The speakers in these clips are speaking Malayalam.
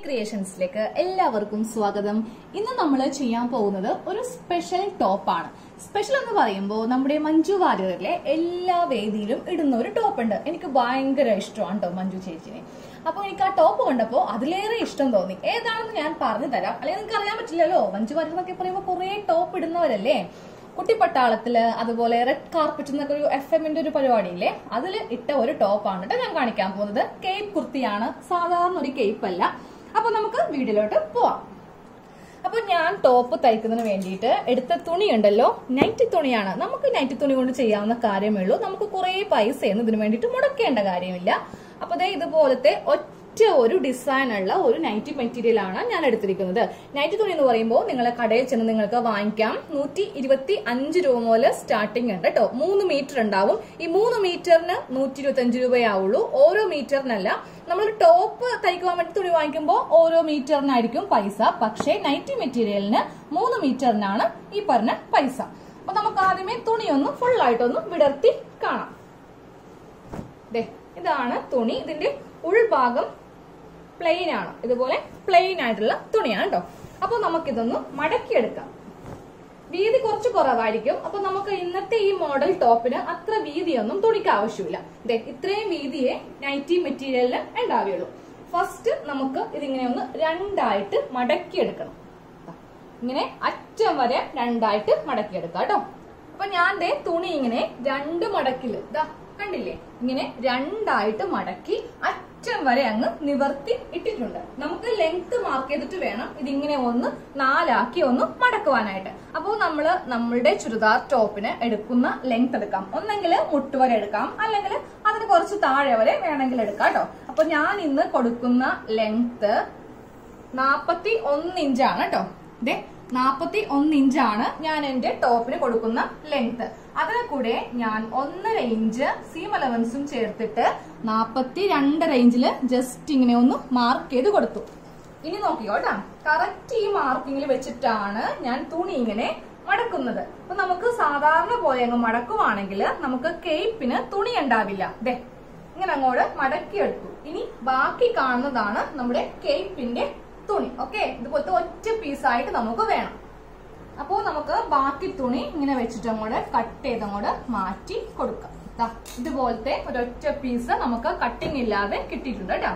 ക്രിയേഷൻസിലേക്ക് എല്ലാവർക്കും സ്വാഗതം ഇന്ന് നമ്മൾ ചെയ്യാൻ പോകുന്നത് ഒരു സ്പെഷ്യൽ ടോപ്പാണ് സ്പെഷ്യൽ എന്ന് പറയുമ്പോൾ നമ്മുടെ മഞ്ജു വാര്യറിലെ എല്ലാ വേദിയിലും ഇടുന്ന ഒരു ടോപ്പ് ഉണ്ട് എനിക്ക് ഭയങ്കര ഇഷ്ടമാണ് കേട്ടോ മഞ്ജു ചേച്ചിനെ അപ്പൊ എനിക്ക് ആ ടോപ്പ് കണ്ടപ്പോൾ അതിലേറെ ഇഷ്ടം തോന്നി ഏതാണെന്ന് ഞാൻ പറഞ്ഞു തരാം അല്ലെങ്കിൽ നിങ്ങൾക്ക് അറിയാൻ പറ്റില്ലല്ലോ മഞ്ജു വാര്യർ എന്നൊക്കെ പറയുമ്പോൾ കുറെ ടോപ്പ് ഇടുന്നവരല്ലേ കുട്ടിപ്പട്ടാളത്തില് അതുപോലെ റെഡ് കാർപ്പറ്റ് എന്നൊക്കെ ഒരു എഫ് എമ്മിന്റെ ഒരു പരിപാടിയില്ലേ അതിൽ ഇട്ട ഒരു ടോപ്പാണ് കേട്ടോ ഞാൻ കാണിക്കാൻ പോകുന്നത് കേപ്പ് കുർത്തിയാണ് സാധാരണ ഒരു കേപ്പ് അല്ല അപ്പൊ നമുക്ക് വീഡിയോയിലോട്ട് പോവാം അപ്പൊ ഞാൻ ടോപ്പ് തയ്ക്കുന്നതിന് വേണ്ടിയിട്ട് എടുത്ത തുണി ഉണ്ടല്ലോ നൈറ്റ് തുണിയാണ് നമുക്ക് നൈറ്റ് തുണി കൊണ്ട് ചെയ്യാവുന്ന കാര്യമേ ഉള്ളൂ നമുക്ക് കുറെ പൈസയൊന്നും ഇതിനു വേണ്ടിയിട്ട് മുടക്കേണ്ട കാര്യമില്ല അപ്പൊ ദേ ഇതുപോലത്തെ ഒറ്റ ഒരു ഡിസൈൻ ഉള്ള ഒരു നൈറ്റി മെറ്റീരിയൽ ആണ് ഞാൻ എടുത്തിരിക്കുന്നത് നൈറ്റി തുണി എന്ന് പറയുമ്പോൾ നിങ്ങളെ കടയിൽ ചെന്ന് നിങ്ങൾക്ക് വാങ്ങിക്കാം നൂറ്റി ഇരുപത്തി അഞ്ച് രൂപ മുതൽ സ്റ്റാർട്ടിംഗ് ഉണ്ട് കേട്ടോ മൂന്ന് മീറ്റർ ഉണ്ടാവും ഈ മൂന്ന് മീറ്ററിന് നൂറ്റി ഇരുപത്തി അഞ്ച് രൂപയാവുള്ളൂ ഓരോ മീറ്ററിനല്ല നമ്മൾ ടോപ്പ് തയ്ക്കുവാൻ വേണ്ടി തുണി വാങ്ങിക്കുമ്പോൾ ഓരോ മീറ്ററിനായിരിക്കും പൈസ പക്ഷേ നൈറ്റി മെറ്റീരിയലിന് മൂന്ന് മീറ്ററിനാണ് ഈ പറഞ്ഞ പൈസ അപ്പൊ നമുക്ക് ആദ്യമേ തുണിയൊന്ന് ഫുൾ ആയിട്ടൊന്ന് വിടർത്തി കാണാം ദേ ഇതാണ് തുണി ഇതിന്റെ ഉൾഭാഗം പ്ലെയിൻ ആണ് ഇതുപോലെ പ്ലെയിൻ ആയിട്ടുള്ള തുണിയാണ് കേട്ടോ അപ്പൊ നമുക്കിതൊന്ന് മടക്കിയെടുക്കാം വീതി കുറച്ച് കുറവായിരിക്കും അപ്പൊ നമുക്ക് ഇന്നത്തെ ഈ മോഡൽ ടോപ്പിന് അത്ര വീതിയൊന്നും തുണിക്ക് ആവശ്യമില്ല ദേ ഇത്രയും വീതിയെ നൈറ്റി മെറ്റീരിയലിന് ഉണ്ടാവുകയുള്ളൂ ഫസ്റ്റ് നമുക്ക് ഇതിങ്ങനെ ഒന്ന് രണ്ടായിട്ട് മടക്കിയെടുക്കണം ദാ, ഇങ്ങനെ അറ്റം വരെ രണ്ടായിട്ട് മടക്കിയെടുക്കാം കേട്ടോ അപ്പൊ ഞാൻ ദേ തുണി ഇങ്ങനെ രണ്ട് മടക്കില് ഇതാ കണ്ടില്ലേ ഇങ്ങനെ രണ്ടായിട്ട് മടക്കി അറ്റം വരെ അങ്ങ് നിവർത്തി ഇട്ടിട്ടുണ്ട് നമുക്ക് ലെങ്ത് മാർക്ക് ചെയ്തിട്ട് വേണം ഇതിങ്ങനെ ഒന്ന് നാലാക്കി ഒന്ന് മടക്കുവാനായിട്ട് അപ്പോൾ നമ്മൾ നമ്മളുടെ ചുരിദാർ ടോപ്പിന് എടുക്കുന്ന ലെങ്ത് എടുക്കാം ഒന്നെങ്കിൽ മുട്ടുവരെ എടുക്കാം അല്ലെങ്കിൽ അതിന് കുറച്ച് താഴെ വരെ വേണമെങ്കിൽ എടുക്കാം കേട്ടോ അപ്പൊ ഞാൻ ഇന്ന് കൊടുക്കുന്ന ലെങ്ത് നാപ്പത്തി ഒന്ന് ഇഞ്ചാണ് കേട്ടോ ഇതേ നാപ്പത്തി ഒന്ന് ഇഞ്ചാണ് ഞാൻ എന്റെ ടോപ്പിന് കൊടുക്കുന്ന ലെങ്ത് അതിനെ കൂടെ ഞാൻ ഒന്നര ഇഞ്ച് സീം അലവൻസും ചേർത്തിട്ട് നാപ്പത്തി രണ്ടര ഇഞ്ചില് ജസ്റ്റ് ഇങ്ങനെ ഒന്ന് മാർക്ക് ചെയ്ത് കൊടുത്തു ഇനി നോക്കിയോ കേട്ടോ കറക്റ്റ് ഈ മാർക്കിങ്ങിൽ വെച്ചിട്ടാണ് ഞാൻ തുണി ഇങ്ങനെ മടക്കുന്നത് അപ്പൊ നമുക്ക് സാധാരണ പോലെ അങ്ങ് മടക്കുവാണെങ്കിൽ നമുക്ക് കേപ്പിന് തുണി ഉണ്ടാവില്ല ദേ ഇങ്ങനെ അങ്ങോട്ട് മടക്കിയെടുത്തു ഇനി ബാക്കി കാണുന്നതാണ് നമ്മുടെ കേപ്പിന്റെ തുണി ഓക്കെ ഇതുപോലത്തെ ഒറ്റ പീസായിട്ട് നമുക്ക് വേണം അപ്പോൾ നമുക്ക് ബാക്കി തുണി ഇങ്ങനെ വെച്ചിട്ട് അങ്ങോട്ട് കട്ട് ചെയ്ത് അങ്ങോട്ട് മാറ്റി കൊടുക്കാം ദാ, ഇതുപോലത്തെ ഒരൊറ്റ പീസ് നമുക്ക് കട്ടിങ് ഇല്ലാതെ കിട്ടിയിട്ടുണ്ട് കേട്ടോ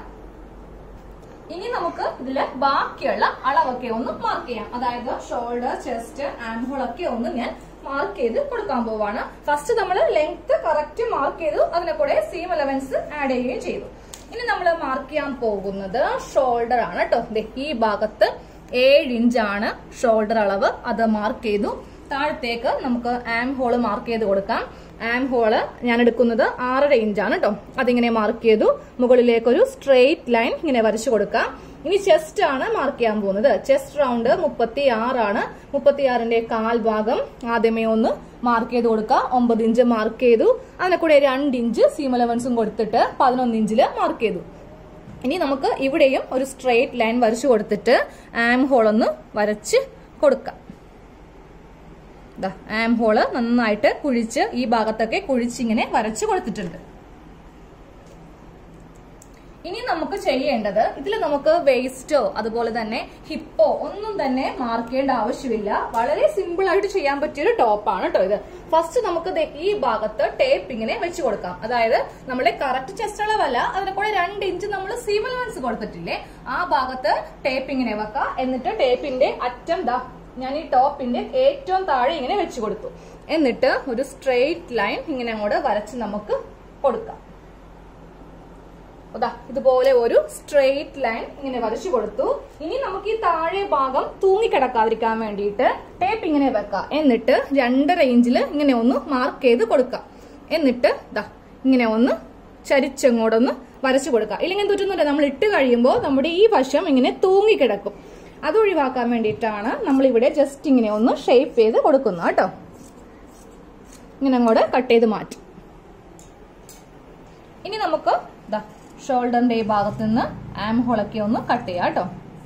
ഇനി നമുക്ക് ഇതില് ബാക്കിയുള്ള അളവൊക്കെ ഒന്ന് മാർക്ക് ചെയ്യാം അതായത് ഷോൾഡർ ചെസ്റ്റ് ആംഹോൾ ഒക്കെ ഒന്ന് ഞാൻ മാർക്ക് ചെയ്ത് കൊടുക്കാൻ പോവാണ് ഫസ്റ്റ് നമ്മൾ ലെങ്ത് കറക്റ്റ് മാർക്ക് ചെയ്തു അതിനെ കൂടെ സീം അലവൻസ് ആഡ് ചെയ്യുകയും ചെയ്തു ഇനി നമ്മൾ മാർക്ക് ചെയ്യാൻ പോകുന്നത് ഷോൾഡർ ആണ് കേട്ടോ ദേ ഈ ഭാഗത്ത് ഏഴ് ഇഞ്ചാണ് ഷോൾഡർ അളവ് അത് മാർക്ക് ചെയ്തു താഴത്തേക്ക് നമുക്ക് ആം ഹോള് മാർക്ക് ചെയ്ത് കൊടുക്കാം ആം ഹോള് ഞാൻ എടുക്കുന്നത് ആറര ഇഞ്ചാണ് കേട്ടോ അതിങ്ങനെ മാർക്ക് ചെയ്തു മുകളിലേക്ക് ഒരു സ്ട്രെയിറ്റ് ലൈൻ ഇങ്ങനെ വരച്ചു കൊടുക്കാം ഇനി ചെസ്റ്റ് ആണ് മാർക്ക് ചെയ്യാൻ പോകുന്നത് ചെസ്റ്റ് റൗണ്ട് മുപ്പത്തി ആറാണ് മുപ്പത്തി ആറിന്റെ കാൽ ഭാഗം ആദ്യമേ ഒന്ന് മാർക്ക് ചെയ്ത് കൊടുക്കുക ഒമ്പത് ഇഞ്ച് മാർക്ക് ചെയ്തു അതിനെ കൂടെ രണ്ട് ഇഞ്ച് സീം അലവൻസും കൊടുത്തിട്ട് പതിനൊന്ന് ഇഞ്ചില് മാർക്ക് ചെയ്തു ഇനി നമുക്ക് ഇവിടെയും ഒരു സ്ട്രെയിറ്റ് ലൈൻ വരച്ചു കൊടുത്തിട്ട് ആം ഹോൾ ഒന്ന് വരച്ച് കൊടുക്കാം ദാ ആം ഹോള് നന്നായിട്ട് കുഴിച്ച് ഈ ഭാഗത്തൊക്കെ കുഴിച്ചിങ്ങനെ വരച്ച് കൊടുത്തിട്ടുണ്ട് ഇനി നമുക്ക് ചെയ്യേണ്ടത് ഇതിൽ നമുക്ക് വേസ്റ്റോ അതുപോലെ തന്നെ ഹിപ്പോ ഒന്നും തന്നെ മാർക്ക് ചെയ്യേണ്ട ആവശ്യമില്ല വളരെ സിമ്പിൾ ആയിട്ട് ചെയ്യാൻ പറ്റിയ ഒരു ടോപ്പാണ് കേട്ടോ ഇത് ഫസ്റ്റ് നമുക്ക് ദേ ഈ ഭാഗത്ത് ടേപ്പ് ഇങ്ങനെ വെച്ച് കൊടുക്കാം അതായത് നമ്മുടെ കറക്റ്റ് ചെസ്റ്റ് അളവല്ല അതിനെ കൂടെ രണ്ട് ഇഞ്ച് നമ്മൾ സീം അലവൻസ് കൊടുത്തിട്ടില്ലേ ആ ഭാഗത്ത് ടേപ്പ് ഇങ്ങനെ വെക്കാം എന്നിട്ട് ടേപ്പിന്റെ അറ്റം ദാ ഞാൻ ഈ ടോപ്പിന്റെ ഏറ്റവും താഴെ ഇങ്ങനെ വെച്ച് കൊടുത്തു എന്നിട്ട് ഒരു സ്ട്രെയിറ്റ് ലൈൻ ഇങ്ങനെ അങ്ങോട്ട് വരച്ച് നമുക്ക് കൊടുക്കാം അതാ ഇതുപോലെ ഒരു സ്ട്രെയിറ്റ് ലൈൻ ഇങ്ങനെ വരച്ചു കൊടുത്തു ഇനി നമുക്ക് ഈ താഴെ ഭാഗം തൂങ്ങിക്കിടക്കാതിരിക്കാൻ വേണ്ടിയിട്ട് ടേപ്പ് ഇങ്ങനെ വെക്കാം എന്നിട്ട് രണ്ടര ഇഞ്ചില് ഇങ്ങനെ ഒന്ന് മാർക്ക് ചെയ്ത് കൊടുക്കാം എന്നിട്ട് ദാ ഇങ്ങനെ ഒന്ന് ചരിച്ചങ്ങോട്ടൊന്ന് വരച്ചു കൊടുക്കാം ഇല്ലെങ്കിൽ എന്തൊറ്റൊന്നുമില്ല നമ്മൾ ഇട്ട് കഴിയുമ്പോൾ നമ്മുടെ ഈ വശം ഇങ്ങനെ തൂങ്ങിക്കിടക്കും അത് ഒഴിവാക്കാൻ വേണ്ടിയിട്ടാണ് നമ്മൾ ഇവിടെ ജസ്റ്റ് ഇങ്ങനെ ഒന്ന് ഷേപ്പ് ചെയ്ത് കൊടുക്കുന്നത് കേട്ടോ ഇങ്ങനെ അങ്ങോട്ട് കട്ട് ചെയ്ത് മാറ്റും ഇനി നമുക്ക് ദാ ഷോൾഡറിന്റെ ഈ ഭാഗത്ത് നിന്ന് ആം ഹോളൊക്കെ ഒന്ന് കട്ട് ചെയ്യാം കേട്ടോ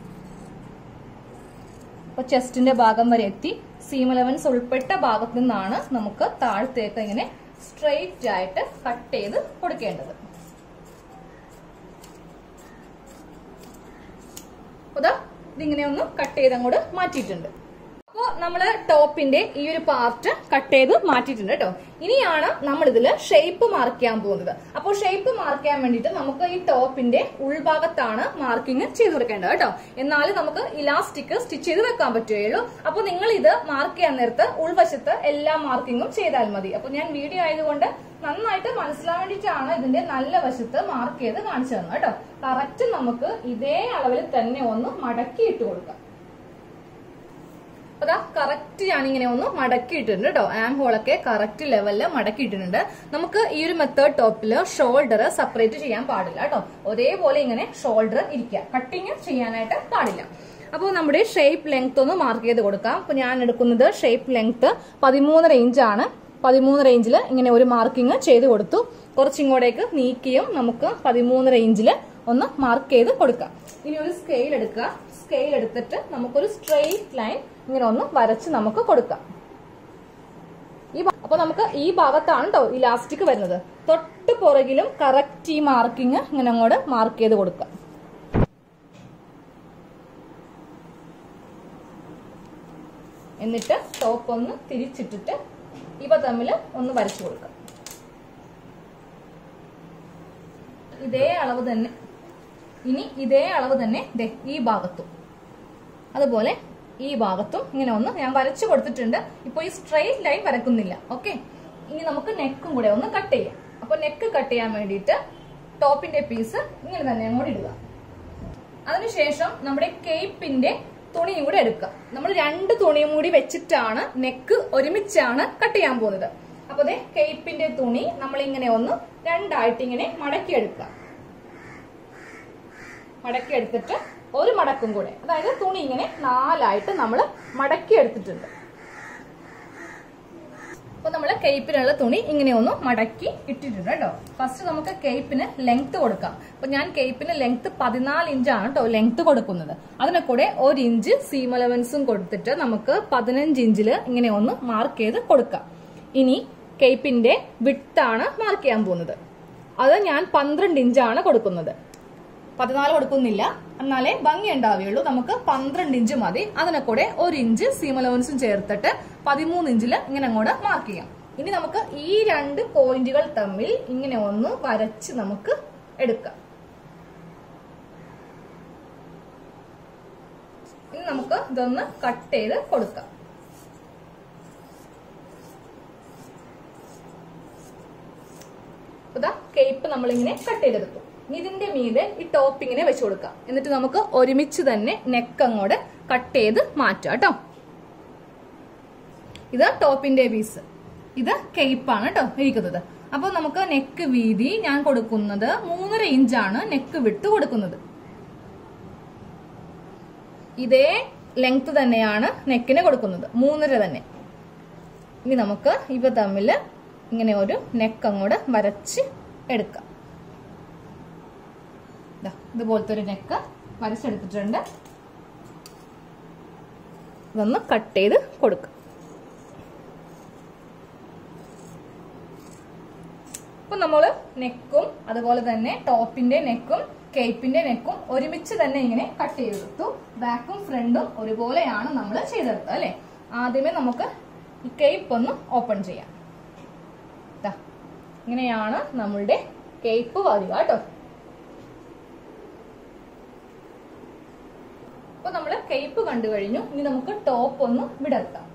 അപ്പൊ ചെസ്റ്റിന്റെ ഭാഗം വരെ എത്തി സീം അലവൻസ് ഉൾപ്പെട്ട ഭാഗത്ത് നിന്നാണ് നമുക്ക് താഴത്തേക്ക് ഇങ്ങനെ സ്ട്രെയിറ്റ് ആയിട്ട് കട്ട് ചെയ്ത് കൊടുക്കേണ്ടത് അതാ ഇതിങ്ങനെ ഒന്ന് കട്ട് ചെയ്ത് അങ്ങോട്ട് മാറ്റിയിട്ടുണ്ട് അപ്പോൾ നമ്മള് ടോപ്പിന്റെ ഈ ഒരു പാർട്ട് കട്ട് ചെയ്ത് മാറ്റിയിട്ടുണ്ട് കേട്ടോ ഇനിയാണ് നമ്മൾ ഇതിൽ ഷേപ്പ് മാർക്ക് ചെയ്യാൻ പോകുന്നത് അപ്പോൾ ഷേപ്പ് മാർക്ക് ചെയ്യാൻ വേണ്ടിയിട്ട് നമുക്ക് ഈ ടോപ്പിന്റെ ഉൾഭാഗത്താണ് മാർക്കിംഗ് ചെയ്ത് കൊടുക്കേണ്ടത് കേട്ടോ എന്നാലും നമുക്ക് ഇലാസ്റ്റിക് സ്റ്റിച്ച് ചെയ്ത് വെക്കാൻ പറ്റുകയുള്ളൂ അപ്പോൾ നിങ്ങൾ ഇത് മാർക്ക് ചെയ്യാൻ നേരത്ത് ഉൾവശത്ത് എല്ലാ മാർക്കിങ്ങും ചെയ്താൽ മതി അപ്പോൾ ഞാൻ വീഡിയോ ആയതുകൊണ്ട് നന്നായിട്ട് മനസ്സിലാൻ വേണ്ടിയിട്ടാണ് ഇതിന്റെ നല്ല വശത്ത് മാർക്ക് ചെയ്ത് കാണിച്ചു തന്നത് കേട്ടോ കറക്റ്റ് നമുക്ക് ഇതേ അളവിൽ തന്നെ ഒന്ന് മടക്കി ഇട്ട് കൊടുക്കാം അതാ കറക്റ്റ് ഞാനിങ്ങനെ ഒന്ന് മടക്കിയിട്ടുണ്ട് കേട്ടോ ആം ഹോളൊക്കെ കറക്റ്റ് ലെവലില് മടക്കിയിട്ടുണ്ട് നമുക്ക് ഈ ഒരു മെത്തേഡ് ടോപ്പില് ഷോൾഡർ സെപ്പറേറ്റ് ചെയ്യാൻ പാടില്ല കേട്ടോ ഒരേപോലെ ഇങ്ങനെ ഷോൾഡർ ഇരിക്കുക കട്ടിങ് ചെയ്യാനായിട്ട് പാടില്ല അപ്പോൾ നമ്മുടെ ഷേപ്പ് ലെങ്ത് ഒന്ന് മാർക്ക് ചെയ്ത് കൊടുക്കാം അപ്പോൾ ഞാൻ എടുക്കുന്നത് ഷേപ്പ് ലെങ്ത് പതിമൂന്നര ഇഞ്ചാണ് പതിമൂന്നര ഇഞ്ചിൽ ഇങ്ങനെ ഒരു മാർക്കിംഗ് ചെയ്ത് കൊടുത്തു കുറച്ചിങ്ങോട്ടേക്ക് നീക്കിയും നമുക്ക് പതിമൂന്നര ഇഞ്ചിൽ ഒന്ന് മാർക്ക് ചെയ്ത് കൊടുക്കാം ഇനി ഒരു സ്കെയിൽ എടുക്കുക സ്കെയിൽ എടുത്തിട്ട് നമുക്കൊരു സ്ട്രെയിറ്റ് ലൈൻ ഇങ്ങനെ ഒന്ന് വരച്ച് നമുക്ക് കൊടുക്കാം ഈ ഭാ- അപ്പൊ നമുക്ക് ഈ ഭാഗത്താണ് കേട്ടോ ഇലാസ്റ്റിക് വരുന്നത് തൊട്ട് പുറകിലും കറക്റ്റ് ഈ മാർക്കിങ് ഇങ്ങനെ അങ്ങോട്ട് മാർക്ക് ചെയ്ത് കൊടുക്കാം എന്നിട്ട് ടോപ്പ് ഒന്ന് തിരിച്ചിട്ടിട്ട് ഇവ തമ്മിൽ ഒന്ന് വരച്ചു കൊടുക്കാം ഇതേ അളവ് തന്നെ ഇനി ഇതേ അളവ് തന്നെ ദേ ഈ ഭാഗത്തും അതുപോലെ ഈ ഭാഗത്തും ഇങ്ങനെ ഒന്ന് ഞാൻ വരച്ചു കൊടുത്തിട്ടുണ്ട് ഇപ്പൊ ഈ സ്ട്രെയിറ്റ് ലൈൻ വരക്കുന്നില്ല ഓക്കെ ഇനി നമുക്ക് നെക്കും കൂടെ ഒന്ന് കട്ട് ചെയ്യാം അപ്പൊ നെക്ക് കട്ട് ചെയ്യാൻ വേണ്ടിയിട്ട് ടോപ്പിന്റെ പീസ് ഇങ്ങനെ തന്നെ അങ്ങോട്ട് ഇടുക അതിനുശേഷം നമ്മുടെ കേപ്പിന്റെ തുണിയും കൂടെ എടുക്കുക നമ്മൾ രണ്ട് തുണിയും കൂടി വെച്ചിട്ടാണ് നെക്ക് ഒരുമിച്ചാണ് കട്ട് ചെയ്യാൻ പോകുന്നത് അപ്പൊ അതെ കേപ്പിന്റെ തുണി നമ്മൾ ഇങ്ങനെ ഒന്ന് രണ്ടായിട്ട് ഇങ്ങനെ മടക്കിയെടുക്കുക മടക്കി എടുത്തിട്ട് ഒരു മടക്കും കൂടെ അതായത് തുണി ഇങ്ങനെ നാലായിട്ട് നമ്മൾ മടക്കി എടുത്തിട്ടുണ്ട് അപ്പൊ നമ്മൾ കേപ്പിനുള്ള തുണി ഇങ്ങനെ ഒന്ന് മടക്കി ഇട്ടിട്ടുണ്ട് കേട്ടോ ഫസ്റ്റ് നമുക്ക് കേപ്പിന് ലെങ്ത് കൊടുക്കാം അപ്പൊ ഞാൻ കേപ്പിന് ലെങ്ത് പതിനാല് ഇഞ്ചാണ് കേട്ടോ ലെങ്ത് കൊടുക്കുന്നത് അതിനെ കൂടെ ഒരു ഇഞ്ച് സീം അലവൻസും കൊടുത്തിട്ട് നമുക്ക് പതിനഞ്ച് ഇഞ്ചില് ഇങ്ങനെ ഒന്ന് മാർക്ക് ചെയ്ത് കൊടുക്കാം ഇനി കേപ്പിന്റെ വിട്ടാണ് മാർക്ക് ചെയ്യാൻ പോകുന്നത് അത് ഞാൻ പന്ത്രണ്ട് ഇഞ്ചാണ് കൊടുക്കുന്നത് പതിനാല് കൊടുക്കുന്നില്ല എന്നാലേ ഭംഗി ഉണ്ടാവുകയുള്ളൂ നമുക്ക് പന്ത്രണ്ട് ഇഞ്ച് മതി അതിനെ കൂടെ ഒരു ഇഞ്ച് സീം അലവൻസും ചേർത്തിട്ട് പതിമൂന്ന് ഇഞ്ചിൽ ഇങ്ങനെ അങ്ങോട്ട് മാർക്ക് ചെയ്യാം ഇനി നമുക്ക് ഈ രണ്ട് പോയിന്റുകൾ തമ്മിൽ ഇങ്ങനെ ഒന്ന് വരച്ച് നമുക്ക് എടുക്കാം ഇനി നമുക്ക് ഇതൊന്ന് കട്ട് ചെയ്ത് കൊടുക്കാം ഇതാ കേപ്പ് നമ്മളിങ്ങനെ കട്ട് ചെയ്തെടുത്തു ഇനി ഇതിന്റെ മീതെ ഈ ടോപ്പിങ്ങിനെ വെച്ച് കൊടുക്കാം എന്നിട്ട് നമുക്ക് ഒരുമിച്ച് തന്നെ നെക്ക് അങ്ങോട്ട് കട്ട് ചെയ്ത് മാറ്റാം കേട്ടോ ഇത് ടോപ്പിന്റെ പീസ് ഇത് കേപ്പാണ് കേട്ടോ ഇരിക്കുന്നത് അപ്പൊ നമുക്ക് നെക്ക് വീതി ഞാൻ കൊടുക്കുന്നത് മൂന്നര ഇഞ്ചാണ് നെക്ക് വിട്ട് കൊടുക്കുന്നത് ഇതേ ലെങ്ത് തന്നെയാണ് നെക്കിന് കൊടുക്കുന്നത് മൂന്നര തന്നെ ഇനി നമുക്ക് ഇവ തമ്മിൽ ഇങ്ങനെ ഒരു നെക്ക് അങ്ങോട്ട് വരച്ച് എടുക്കാം ദാ, ഇതുപോലത്തെ ഒരു നെക്ക് വരച്ചെടുത്തിട്ടുണ്ട് ഇതൊന്ന് കട്ട് ചെയ്ത് കൊടുക്കാം അപ്പൊ നമ്മള് നെക്കും അതുപോലെ തന്നെ ടോപ്പിന്റെ നെക്കും കേപ്പിന്റെ നെക്കും ഒരുമിച്ച് തന്നെ ഇങ്ങനെ കട്ട് ചെയ്തെടുത്തു ബാക്കും ഫ്രണ്ടും ഒരുപോലെയാണ് നമ്മൾ ചെയ്തെടുത്തത് അല്ലെ ആദ്യമേ നമുക്ക് ഈ കേപ്പ് ഒന്ന് ഓപ്പൺ ചെയ്യാം ദാ, ഇങ്ങനെയാണ് നമ്മളുടെ കേപ്പ് വരിക കേട്ടോ അപ്പൊ നമ്മള് കേപ്പ് കണ്ടു കഴിഞ്ഞു ഇനി നമുക്ക് ടോപ്പ് ഒന്ന് വിടർത്താം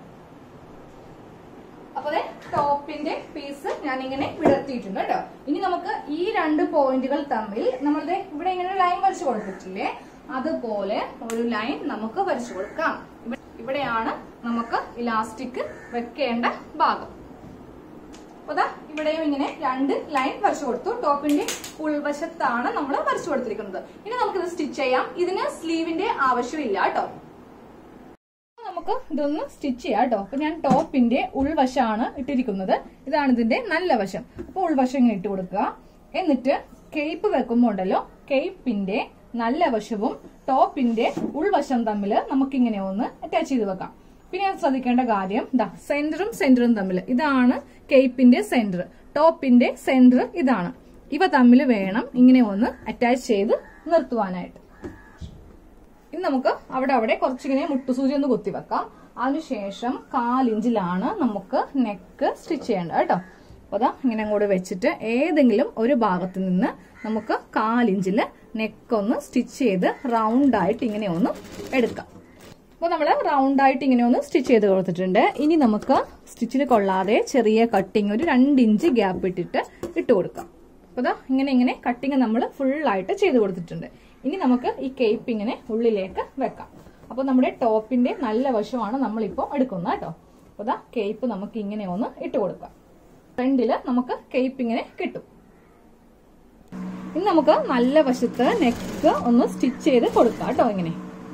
അപ്പൊ ദേ ടോപ്പിന്റെ പീസ് ഞാൻ ഇങ്ങനെ വിടർത്തിയിട്ടുണ്ട് കേട്ടോ ഇനി നമുക്ക് ഈ രണ്ട് പോയിന്റുകൾ തമ്മിൽ നമ്മളുടെ ഇവിടെ ഇങ്ങനെ ഒരു ലൈൻ വരച്ചു കൊടുത്തിട്ടില്ലേ അതുപോലെ ഒരു ലൈൻ നമുക്ക് വരച്ചു കൊടുക്കാം ഇവ- ഇവിടെയാണ് നമുക്ക് ഇലാസ്റ്റിക് വെക്കേണ്ട ഭാഗം അപ്പൊ ദാ ഇവിടെയും ഇങ്ങനെ രണ്ട് ലൈൻ വരച്ചു കൊടുത്തു ടോപ്പിന്റെ ഉൾവശത്താണ് നമ്മൾ വരച്ചു കൊടുത്തിരിക്കുന്നത് ഇനി നമുക്ക് ഇത് സ്റ്റിച്ച് ചെയ്യാം ഇതിന് സ്ലീവിന്റെ ആവശ്യമില്ല കേട്ടോ നമുക്ക് ഇതൊന്ന് സ്റ്റിച്ച് ചെയ്യാം കേട്ടോ അപ്പൊ ഞാൻ ടോപ്പിന്റെ ഉൾവശമാണ് ഇട്ടിരിക്കുന്നത് ഇതാണ് ഇതിന്റെ നല്ല വശം അപ്പൊ ഉൾവശം ഇങ്ങനെ ഇട്ട് കൊടുക്കുക എന്നിട്ട് കേപ്പ് വെക്കുമ്പോൾ ഉണ്ടല്ലോ കേപ്പിന്റെ നല്ല വശവും ടോപ്പിന്റെ ഉൾവശം തമ്മിൽ നമുക്കിങ്ങനെ ഒന്ന് അറ്റാച്ച് ചെയ്ത് വെക്കാം പിന്നെ ഞാൻ ശ്രദ്ധിക്കേണ്ട കാര്യം ഇതാ സെന്ററും സെന്ററും തമ്മിൽ ഇതാണ് കേപ്പിന്റെ സെന്റർ ടോപ്പിന്റെ സെന്റർ ഇതാണ് ഇവ തമ്മിൽ വേണം ഇങ്ങനെ ഒന്ന് അറ്റാച്ച് ചെയ്ത് നിർത്തുവാനായിട്ട് ഇനി നമുക്ക് അവിടെ അവിടെ കുറച്ചിങ്ങനെ മുട്ടുസൂചി ഒന്ന് കുത്തി വെക്കാം അതിനുശേഷം കാലിഞ്ചിലാണ് നമുക്ക് നെക്ക് സ്റ്റിച്ച് ചെയ്യേണ്ടത് കേട്ടോ അപ്പോൾ അതാ ഇങ്ങനെ അങ്ങോട്ട് വെച്ചിട്ട് ഏതെങ്കിലും ഒരു ഭാഗത്ത് നിന്ന് നമുക്ക് കാലിഞ്ചിൽ നെക്കൊന്ന് സ്റ്റിച്ച് ചെയ്ത് റൗണ്ടായിട്ട് ഇങ്ങനെ ഒന്ന് എടുക്കാം അപ്പോൾ നമ്മൾ റൗണ്ടായിട്ട് ഇങ്ങനെ ഒന്ന് സ്റ്റിച്ച് ചെയ്ത് കൊടുത്തിട്ടുണ്ട് ഇനി നമുക്ക് സ്റ്റിച്ചിൽ കൊള്ളാതെ ചെറിയ കട്ടിങ് ഒരു രണ്ട് ഇഞ്ച് ഗ്യാപ്പ് ഇട്ടിട്ട് ഇട്ട് കൊടുക്കാം അപ്പോൾ ഇതാ ഇങ്ങനെ ഇങ്ങനെ കട്ടിങ് നമ്മൾ ഫുള്ളായിട്ട് ചെയ്ത് കൊടുത്തിട്ടുണ്ട് ഇനി നമുക്ക് ഈ കേപ്പ് ഇങ്ങനെ ഉള്ളിലേക്ക് വെക്കാം അപ്പോൾ നമ്മുടെ ടോപ്പിന്റെ നല്ല വശമാണ് നമ്മളിപ്പോൾ എടുക്കുന്നത് കേട്ടോ അപ്പോൾ ഇതാ കേപ്പ് നമുക്ക് ഇങ്ങനെ ഒന്ന് ഇട്ട് കൊടുക്കാം ഫ്രണ്ടിൽ നമുക്ക് കേപ്പ് ഇങ്ങനെ കിട്ടും ഇനി നമുക്ക് നല്ല വശത്ത് നെക്ക് ഒന്ന് സ്റ്റിച്ച് ചെയ്ത് കൊടുക്കാം കേട്ടോ ഇങ്ങനെ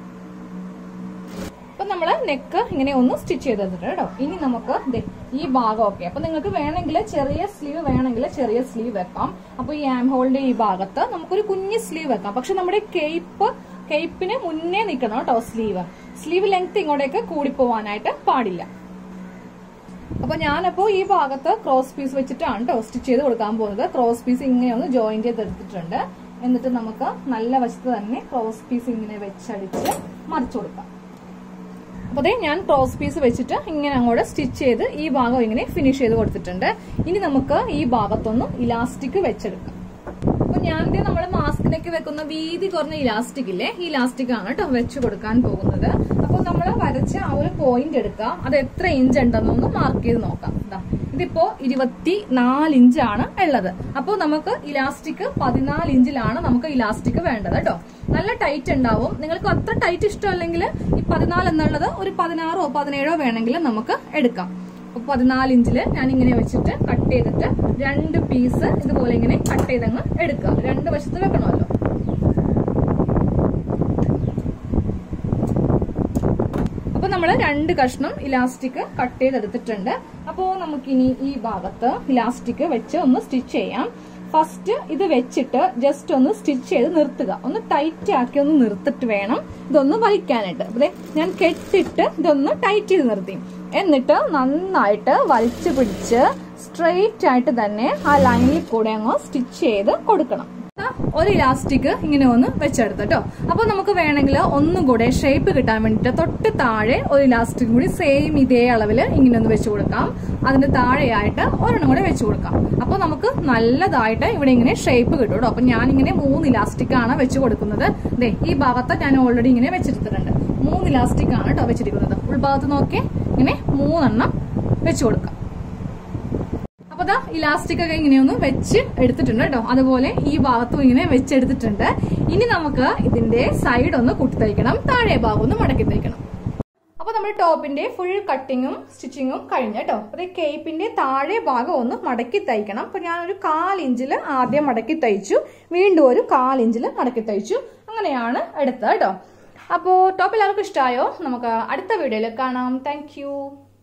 അപ്പൊ നമ്മള് നെക്ക് ഇങ്ങനെ ഒന്ന് സ്റ്റിച്ച് ചെയ്ത് തന്നിട്ട് കേട്ടോ ഇനി നമുക്ക് ദേ ഈ ഭാഗം ഒക്കെ അപ്പൊ നിങ്ങൾക്ക് വേണമെങ്കിൽ ചെറിയ സ്ലീവ് വേണമെങ്കിൽ ചെറിയ സ്ലീവ് വെക്കാം അപ്പൊ ഈ ആം ഹോളിന്റെ ഈ ഭാഗത്ത് നമുക്കൊരു കുഞ്ഞ് സ്ലീവ് വെക്കാം പക്ഷെ നമ്മുടെ കേപ്പ് കേപ്പിന് മുന്നേ നിൽക്കണം കേട്ടോ സ്ലീവ് സ്ലീവ് ലെങ്ത് ഇങ്ങോട്ടേക്ക് കൂടിപ്പോവാനായിട്ട് പാടില്ല അപ്പൊ ഞാനപ്പോ ഈ ഭാഗത്ത് ക്രോസ് പീസ് വെച്ചിട്ടാണ് കേട്ടോ സ്റ്റിച്ച് ചെയ്ത് കൊടുക്കാൻ പോകുന്നത് ക്രോസ് പീസ് ഇങ്ങനെ ഒന്ന് ജോയിൻ ചെയ്തെടുത്തിട്ടുണ്ട് എന്നിട്ട് നമുക്ക് നല്ല വശത്ത് തന്നെ ക്രോസ് പീസ് ഇങ്ങനെ വെച്ചടിച്ച് മറിച്ചു കൊടുക്കാം അപ്പൊ അതേ ഞാൻ ക്രോസ് പീസ് വെച്ചിട്ട് ഇങ്ങനെ അങ്ങോട്ട് സ്റ്റിച്ച് ചെയ്ത് ഈ ഭാഗം ഇങ്ങനെ ഫിനിഷ് ചെയ്ത് കൊടുത്തിട്ടുണ്ട് ഇനി നമുക്ക് ഈ ഭാഗത്തൊന്നും ഇലാസ്റ്റിക് വെച്ചെടുക്കാം അപ്പൊ ഞാൻ നമ്മൾ മാസ്കിനൊക്കെ വെക്കുന്ന വീതി കുറഞ്ഞ ഇലാസ്റ്റിക് ഇല്ലേ ഈ ഇലാസ്റ്റിക് ആണ് കേട്ടോ വെച്ച് കൊടുക്കാൻ പോകുന്നത് അപ്പോൾ നമ്മൾ വരച്ച ആ ഒരു പോയിന്റ് എടുക്കുക അത് എത്ര ഇഞ്ച് ഉണ്ടെന്നൊന്ന് മാർക്ക് ചെയ്ത് നോക്കാം ഇതാ ഇതിപ്പോ ഇരുപത്തി നാല് ഇഞ്ചാണ് ഉള്ളത് അപ്പോൾ നമുക്ക് ഇലാസ്റ്റിക് പതിനാല് ഇഞ്ചിലാണ് നമുക്ക് ഇലാസ്റ്റിക് വേണ്ടത് കേട്ടോ നല്ല ടൈറ്റ് ഉണ്ടാവും നിങ്ങൾക്ക് അത്ര ടൈറ്റ് ഇഷ്ടമല്ലെങ്കിൽ ഈ പതിനാല് എന്നുള്ളത് ഒരു പതിനാറോ പതിനേഴോ വേണമെങ്കിൽ നമുക്ക് എടുക്കാം അപ്പൊ പതിനാല് ഇഞ്ചില് ഞാൻ ഇങ്ങനെ വെച്ചിട്ട് കട്ട് ചെയ്തിട്ട് രണ്ട് പീസ് ഇതുപോലെ ഇങ്ങനെ കട്ട് ചെയ്തങ്ങ് എടുക്കുക രണ്ട് വശത്ത് വെക്കണമല്ലോ അപ്പൊ നമ്മൾ രണ്ട് കഷ്ണം ഇലാസ്റ്റിക് കട്ട് ചെയ്തെടുത്തിട്ടുണ്ട് അപ്പോൾ നമുക്കിനി ഈ ഭാഗത്ത് ഇലാസ്റ്റിക് വെച്ച് ഒന്ന് സ്റ്റിച്ച് ചെയ്യാം ഫസ്റ്റ് ഇത് വെച്ചിട്ട് ജസ്റ്റ് ഒന്ന് സ്റ്റിച്ച് ചെയ്ത് നിർത്തുക ഒന്ന് ടൈറ്റ് ആക്കി ഒന്ന് നിർത്തിട്ട് വേണം ഇതൊന്ന് വലിക്കാനായിട്ട് അതെ ഞാൻ കെട്ടിട്ട് ഇതൊന്ന് ടൈറ്റ് ചെയ്ത് നിർത്തി എന്നിട്ട് നന്നായിട്ട് വലിച്ചു പിടിച്ച് സ്ട്രെയിറ്റ് ആയിട്ട് തന്നെ ആ ലൈനിൽ കൂടെ അങ്ങ് സ്റ്റിച്ച് ചെയ്ത് കൊടുക്കണം ഒരു ഇലാസ്റ്റിക് ഇങ്ങനെ ഒന്ന് വെച്ചെടുത്ത് കേട്ടോ അപ്പൊ നമുക്ക് വേണമെങ്കിൽ ഒന്നും കൂടെ ഷേപ്പ് കിട്ടാൻ വേണ്ടിട്ട് തൊട്ട് താഴെ ഒരു ഇലാസ്റ്റിക് കൂടി സെയിം ഇതേ അളവിൽ ഇങ്ങനെ ഒന്ന് വെച്ച് കൊടുക്കാം അതിന്റെ താഴെയായിട്ട് ഒരെണ്ണം കൂടെ വെച്ച് കൊടുക്കാം അപ്പൊ നമുക്ക് നല്ലതായിട്ട് ഇവിടെ ഇങ്ങനെ ഷേപ്പ് കിട്ടും കേട്ടോ അപ്പൊ ഞാൻ ഇങ്ങനെ മൂന്ന് ഇലാസ്റ്റിക് ആണ് വെച്ച് കൊടുക്കുന്നത് ദേ ഈ ഭാഗത്ത് ഞാൻ ഓൾറെഡി ഇങ്ങനെ വെച്ചെടുത്തിട്ടുണ്ട് മൂന്ന് ഇലാസ്റ്റിക് ആണ് കേട്ടോ വെച്ചിരിക്കുന്നത് ഉൾഭാഗത്ത് നോക്കി ഇങ്ങനെ മൂന്നെണ്ണം വെച്ച് കൊടുക്കാം അപ്പൊ ദാ ഇലാസ്റ്റിക് ഒക്കെ ഇങ്ങനെയൊന്ന് വെച്ച് എടുത്തിട്ടുണ്ട് കേട്ടോ അതുപോലെ ഈ ഭാഗത്തും ഇങ്ങനെ വെച്ചെടുത്തിട്ടുണ്ട് ഇനി നമുക്ക് ഇതിന്റെ സൈഡ് ഒന്ന് കുത്തിത്തയ്ക്കണം താഴെ ഭാഗം ഒന്ന് മടക്കി തയ്ക്കണം അപ്പൊ നമ്മൾ ടോപ്പിന്റെ ഫുൾ കട്ടിങ്ങും സ്റ്റിച്ചിങ്ങും കഴിഞ്ഞു കേട്ടോ അപ്പൊ കേപ്പിന്റെ താഴെ ഭാഗം ഒന്ന് മടക്കി തയ്ക്കണം അപ്പൊ ഞാനൊരു കാലിഞ്ചില് ആദ്യം മടക്കി തയ്ച്ചു വീണ്ടും ഒരു കാലിഞ്ചില് മടക്കി തയ്ച്ചു അങ്ങനെയാണ് എടുത്തത് കേട്ടോ അപ്പോൾ ടോപ്പ് എല്ലാവർക്കും ഇഷ്ടമായോ നമുക്ക് അടുത്ത വീഡിയോയിൽ കാണാം താങ്ക്